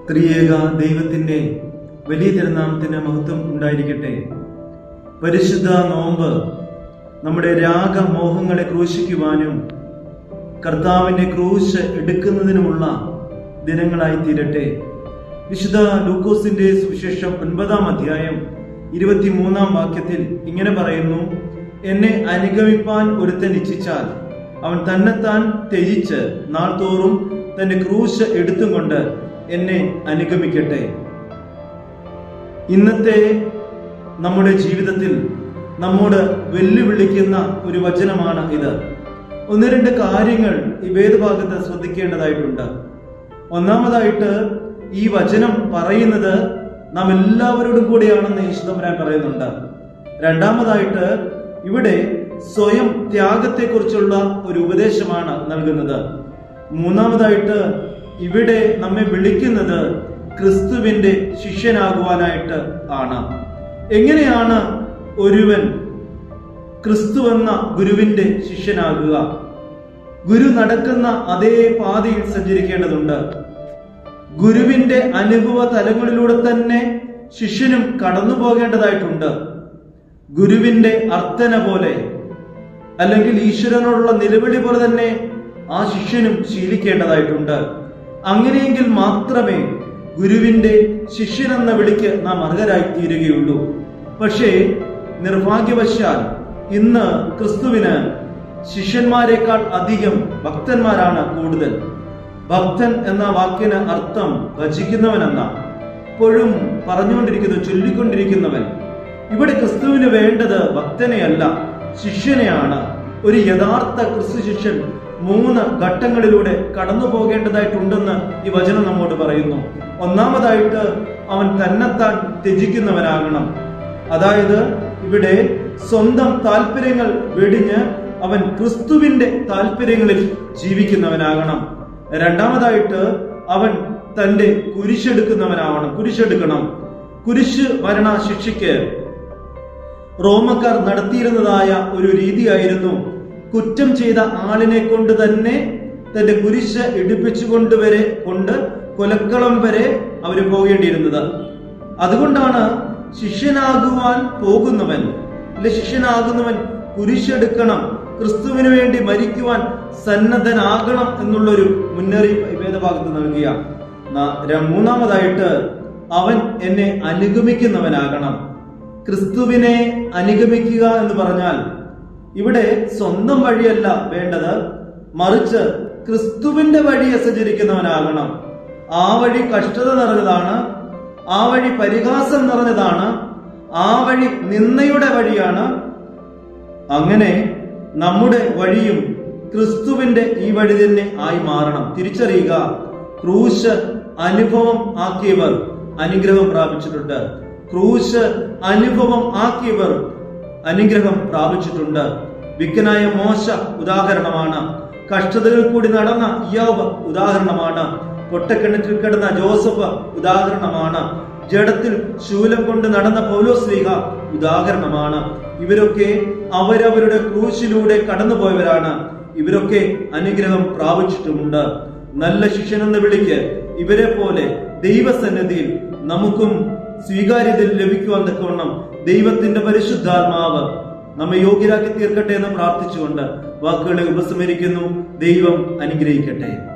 ത്രിയേക ദൈവത്തിന്റെ വലിയ തിരുനാമത്തിന് മഹത്വം ഉണ്ടായിരിക്കട്ടെ പരിശുദ്ധ നോമ്പ് നമ്മുടെ രാഗമോഹങ്ങളെ ക്രൂശിക്കുവാനും കർത്താവിന്റെ ക്രൂശ് എടുക്കുന്നതിനുമുള്ള ദിനങ്ങളായി തീരട്ടെ വിശുദ്ധ ലൂക്കോസിന്റെ സുവിശേഷം ഒൻപതാം അധ്യായം ഇരുപത്തിമൂന്നാം വാക്യത്തിൽ ഇങ്ങനെ പറയുന്നു എന്നെ അനുഗമിപ്പാൻ ഒരുത്തൻ ഇച്ഛിച്ചാൽ അവൻ തന്നെത്താൻ ത്യജിച്ച് നാൾതോറും തന്റെ ക്രൂശ് എടുത്തും കൊണ്ട് എന്നെ അനുഗമിക്കട്ടെ ഇന്നത്തെ നമ്മുടെ ജീവിതത്തിൽ നമ്മോട് വെല്ലുവിളിക്കുന്ന ഒരു വചനമാണ് ഇത് ഒന്ന് രണ്ട് കാര്യങ്ങൾ ഈ വേദഭാഗത്ത് ശ്രദ്ധിക്കേണ്ടതായിട്ടുണ്ട് ഒന്നാമതായിട്ട് ഈ വചനം പറയുന്നത് നാം എല്ലാവരോടും കൂടിയാണെന്ന് യേശുദമ്പരാൻ പറയുന്നുണ്ട് രണ്ടാമതായിട്ട് ഇവിടെ സ്വയം ത്യാഗത്തെക്കുറിച്ചുള്ള ഒരു ഉപദേശമാണ് നൽകുന്നത് മൂന്നാമതായിട്ട് ഇവിടെ നമ്മെ വിളിക്കുന്നത് ക്രിസ്തുവിന്റെ ശിഷ്യനാകുവാനായിട്ട് ആണ് എങ്ങനെയാണ് ഒരുവൻ ക്രിസ്തു എന്ന ഗുരുവിന്റെ ശിഷ്യനാകുക ഗുരു നടക്കുന്ന അതേ പാതയിൽ സഞ്ചരിക്കേണ്ടതുണ്ട് ഗുരുവിന്റെ അനുഭവ തലങ്ങളിലൂടെ തന്നെ ശിഷ്യനും കടന്നു പോകേണ്ടതായിട്ടുണ്ട് ഗുരുവിന്റെ അർത്ഥന പോലെ അല്ലെങ്കിൽ ഈശ്വരനോടുള്ള നിലവിളി പോലെ തന്നെ ആ ശിഷ്യനും ശീലിക്കേണ്ടതായിട്ടുണ്ട് അങ്ങനെയെങ്കിൽ മാത്രമേ ഗുരുവിന്റെ ശിഷ്യനെന്ന വിളിക്ക് നാം അർഹരായി തീരുകയുള്ളൂ പക്ഷേ നിർഭാഗ്യവശാൽ ഇന്ന് ക്രിസ്തുവിന് ശിഷ്യന്മാരെക്കാൾ അധികം ഭക്തന്മാരാണ് കൂടുതൽ ഭക്തൻ എന്ന വാക്കിന് അർത്ഥം ഭജിക്കുന്നവൻ എന്ന എപ്പോഴും പറഞ്ഞുകൊണ്ടിരിക്കുന്നു ചൊല്ലിക്കൊണ്ടിരിക്കുന്നവൻ ഇവിടെ ക്രിസ്തുവിന് വേണ്ടത് ഭക്തനെയല്ല ശിഷ്യനെയാണ് ഒരു യഥാർത്ഥ ക്രിസ്തു ശിഷ്യൻ മൂന്ന് ഘട്ടങ്ങളിലൂടെ കടന്നു പോകേണ്ടതായിട്ടുണ്ടെന്ന് ഈ വചനം നമ്മോട് പറയുന്നു ഒന്നാമതായിട്ട് അവൻ തന്നെത്താൻ ത്യജിക്കുന്നവനാകണം അതായത് ഇവിടെ സ്വന്തം താല്പര്യങ്ങൾ വെടിഞ്ഞ് അവൻ ക്രിസ്തുവിന്റെ താല്പര്യങ്ങളിൽ ജീവിക്കുന്നവനാകണം രണ്ടാമതായിട്ട് അവൻ തന്റെ കുരിശെടുക്കുന്നവനാവണം കുരിശെടുക്കണം കുരിശ് മരണ ശിക്ഷയ്ക്ക് റോമക്കാർ നടത്തിയിരുന്നതായ ഒരു രീതിയായിരുന്നു കുറ്റം ചെയ്ത ആളിനെ കൊണ്ട് തന്നെ തന്റെ കുരിശ് ഇടിപ്പിച്ചുകൊണ്ട് വരെ കൊണ്ട് കൊലക്കളം വരെ അവര് പോകേണ്ടിയിരുന്നത് അതുകൊണ്ടാണ് ശിഷ്യനാകുവാൻ പോകുന്നവൻ അല്ലെ ശിഷ്യനാകുന്നവൻ കുരിശെടുക്കണം ക്രിസ്തുവിന് വേണ്ടി മരിക്കുവാൻ സന്നദ്ധനാകണം എന്നുള്ളൊരു മുന്നറിയിപ്പ് വേദഭാഗത്ത് നൽകിയ മൂന്നാമതായിട്ട് അവൻ എന്നെ അനുഗമിക്കുന്നവനാകണം ക്രിസ്തുവിനെ അനുഗമിക്കുക എന്ന് പറഞ്ഞാൽ ഇവിടെ സ്വന്തം വഴിയല്ല വേണ്ടത് മറിച്ച് ക്രിസ്തുവിന്റെ വഴിയെ സഞ്ചരിക്കുന്നവനാകണം ആ വഴി കഷ്ടത നിറഞ്ഞതാണ് ആ വഴി പരിഹാസം നിറഞ്ഞതാണ് ആ വഴി നിന്നയുടെ വഴിയാണ് അങ്ങനെ നമ്മുടെ വഴിയും ക്രിസ്തുവിന്റെ ഈ വഴി തന്നെ ആയി മാറണം തിരിച്ചറിയുക ക്രൂശ് അനുഭവം ആക്കിയവർ അനുഗ്രഹം പ്രാപിച്ചിട്ടുണ്ട് ക്രൂശ് അനുഭവം ആക്കിയവർ അനുഗ്രഹം പ്രാപിച്ചിട്ടുണ്ട് വിക്കനായ മോശ ഉദാഹരണമാണ് കഷ്ടതകൾ കൂടി നടന്ന യോബ് ഉദാഹരണമാണ് പൊട്ടക്കിണറ്റിൽ കിടന്ന ജോസഫ് ഉദാഹരണമാണ് ജഡത്തിൽ ശൂലം കൊണ്ട് നടന്ന പൗലോസ്ലീഹ ഉദാഹരണമാണ് ഇവരൊക്കെ അവരവരുടെ ക്രൂശിലൂടെ കടന്നുപോയവരാണ് ഇവരൊക്കെ അനുഗ്രഹം പ്രാപിച്ചിട്ടുമുണ്ട് നല്ല ശിഷ്യനെന്ന് വിളിക്ക് ഇവരെ പോലെ ദൈവസന്നിധിയിൽ നമുക്കും സ്വീകാര്യതയിൽ ലഭിക്കുവാൻ തക്കവണ്ണം ദൈവത്തിന്റെ പരിശുദ്ധാത്മാവ് നമ്മെ യോഗ്യരാക്കി തീർക്കട്ടെ എന്ന് പ്രാർത്ഥിച്ചുകൊണ്ട് വാക്കുകളെ ഉപസംഹരിക്കുന്നു ദൈവം അനുഗ്രഹിക്കട്ടെ